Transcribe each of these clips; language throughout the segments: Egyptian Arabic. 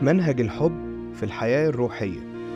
منهج الحب في الحياة الروحية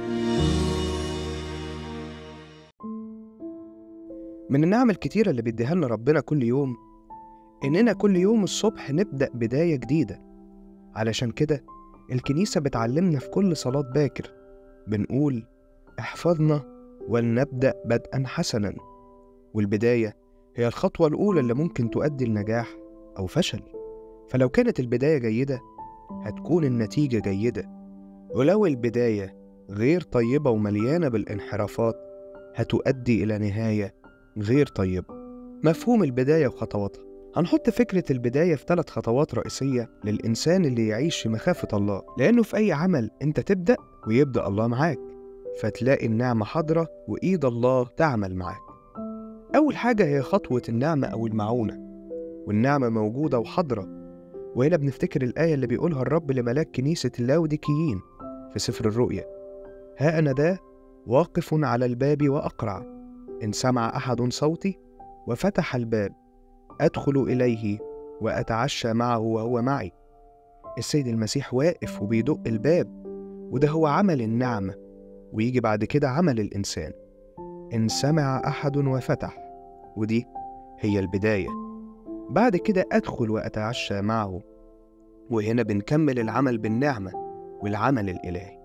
من النعم الكتيرة اللي بيديها لنا ربنا كل يوم إننا كل يوم الصبح نبدأ بداية جديدة علشان كده الكنيسة بتعلمنا في كل صلاة باكر بنقول احفظنا ولنبدأ بدءا حسنا والبداية هي الخطوة الأولى اللي ممكن تؤدي لنجاح أو فشل فلو كانت البداية جيدة هتكون النتيجة جيدة ولو البداية غير طيبة ومليانة بالانحرافات هتؤدي إلى نهاية غير طيبة مفهوم البداية وخطواتها هنحط فكرة البداية في ثلاث خطوات رئيسية للإنسان اللي يعيش في مخافة الله لأنه في أي عمل أنت تبدأ ويبدأ الله معاك فتلاقي النعمة حاضرة وإيد الله تعمل معاك أول حاجة هي خطوة النعمة أو المعونة والنعمة موجودة وحاضرة وهنا بنفتكر الآية اللي بيقولها الرب لملاك كنيسة اللاوديكيين في سفر الرؤيا ها أنا ذا واقف على الباب وأقرع إن سمع أحد صوتي وفتح الباب أدخل إليه وأتعشى معه وهو معي السيد المسيح واقف وبيدق الباب وده هو عمل النعمة ويجي بعد كده عمل الإنسان إن سمع أحد وفتح ودي هي البداية بعد كده أدخل وأتعشى معه وهنا بنكمل العمل بالنعمة والعمل الإلهي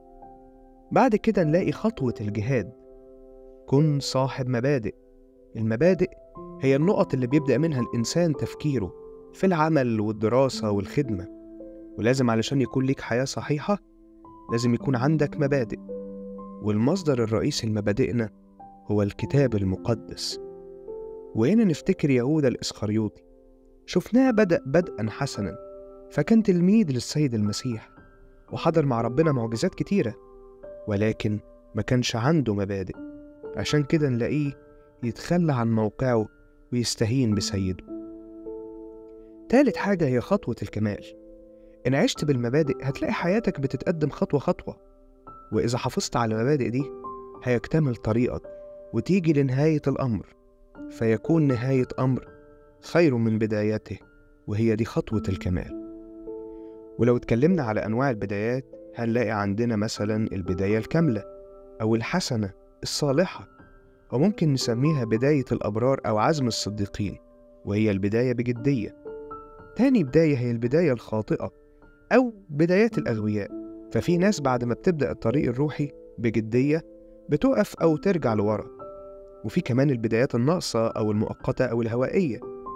بعد كده نلاقي خطوة الجهاد كن صاحب مبادئ المبادئ هي النقط اللي بيبدأ منها الإنسان تفكيره في العمل والدراسة والخدمة ولازم علشان يكون ليك حياة صحيحة لازم يكون عندك مبادئ والمصدر الرئيسي لمبادئنا هو الكتاب المقدس وهنا نفتكر يهوذا الإسخريوطي شفناه بدأ بدءا حسنا فكان تلميذ للسيد المسيح وحضر مع ربنا معجزات كتيرة ولكن ما كانش عنده مبادئ عشان كده نلاقيه يتخلى عن موقعه ويستهين بسيده تالت حاجة هي خطوة الكمال إن عشت بالمبادئ هتلاقي حياتك بتتقدم خطوة خطوة وإذا حافظت على المبادئ دي هيكتمل طريقك وتيجي لنهاية الأمر فيكون نهاية أمر خير من بدايته وهي دي خطوة الكمال ولو اتكلمنا على أنواع البدايات هنلاقي عندنا مثلا البداية الكاملة أو الحسنة الصالحة وممكن نسميها بداية الأبرار أو عزم الصديقين وهي البداية بجدية تاني بداية هي البداية الخاطئة أو بدايات الأغوياء ففي ناس بعد ما بتبدأ الطريق الروحي بجدية بتقف أو ترجع لورا وفي كمان البدايات الناقصة أو المؤقتة أو الهوائية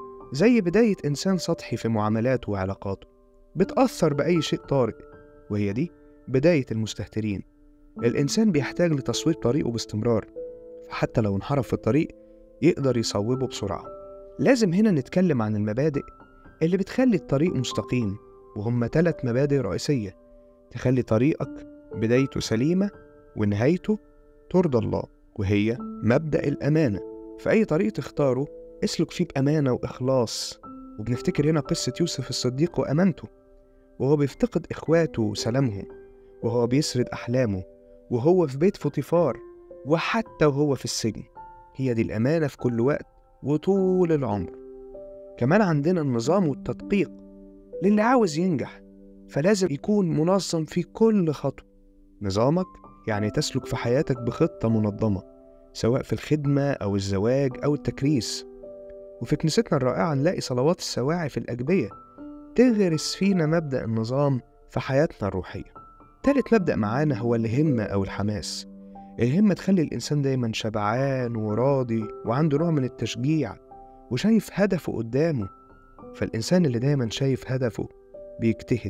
زي بداية إنسان سطحي في معاملاته وعلاقاته بتأثر بأي شيء طارئ وهي دي بداية المستهترين الإنسان بيحتاج لتصويب طريقه باستمرار فحتى لو انحرف في الطريق يقدر يصوبه بسرعة لازم هنا نتكلم عن المبادئ اللي بتخلي الطريق مستقيم وهم ثلاث مبادئ رئيسية تخلي طريقك بدايته سليمة ونهايته ترضى الله وهي مبدأ الأمانة في أي طريق تختاره اسلك فيه بأمانة وإخلاص وبنفتكر هنا قصة يوسف الصديق وأمانته وهو بيفتقد إخواته وسلامهم وهو بيسرد أحلامه وهو في بيت فوطيفار وحتى وهو في السجن هي دي الأمانة في كل وقت وطول العمر كمان عندنا النظام والتدقيق للي عاوز ينجح فلازم يكون منظم في كل خطوة نظامك يعني تسلك في حياتك بخطة منظمة سواء في الخدمة أو الزواج أو التكريس وفي كنيستنا الرائعة نلاقي صلوات السواعي في الأجبية تغرس فينا مبدأ النظام في حياتنا الروحية تالت مبدأ معانا هو الهمة أو الحماس الهمة تخلي الإنسان دايما شبعان وراضي وعنده نوع من التشجيع وشايف هدفه قدامه فالإنسان اللي دايما شايف هدفه بيجتهد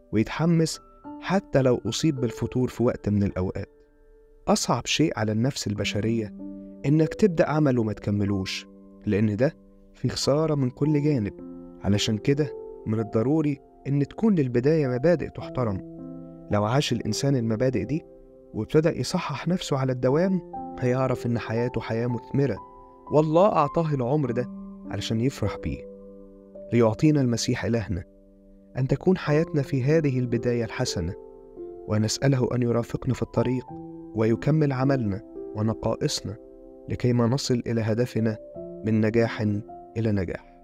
ويتحمس حتى لو أصيب بالفتور في وقت من الأوقات أصعب شيء على النفس البشرية إنك تبدأ عمل وما تكملوش لأن ده في خسارة من كل جانب علشان كده من الضروري إن تكون للبداية مبادئ تحترم لو عاش الإنسان المبادئ دي وابتدأ يصحح نفسه على الدوام هيعرف إن حياته حياة مثمرة والله أعطاه العمر ده علشان يفرح بيه ليعطينا المسيح إلهنا أن تكون حياتنا في هذه البداية الحسنة ونسأله أن يرافقنا في الطريق ويكمل عملنا ونقائصنا لكيما نصل إلى هدفنا من نجاح إلى نجاح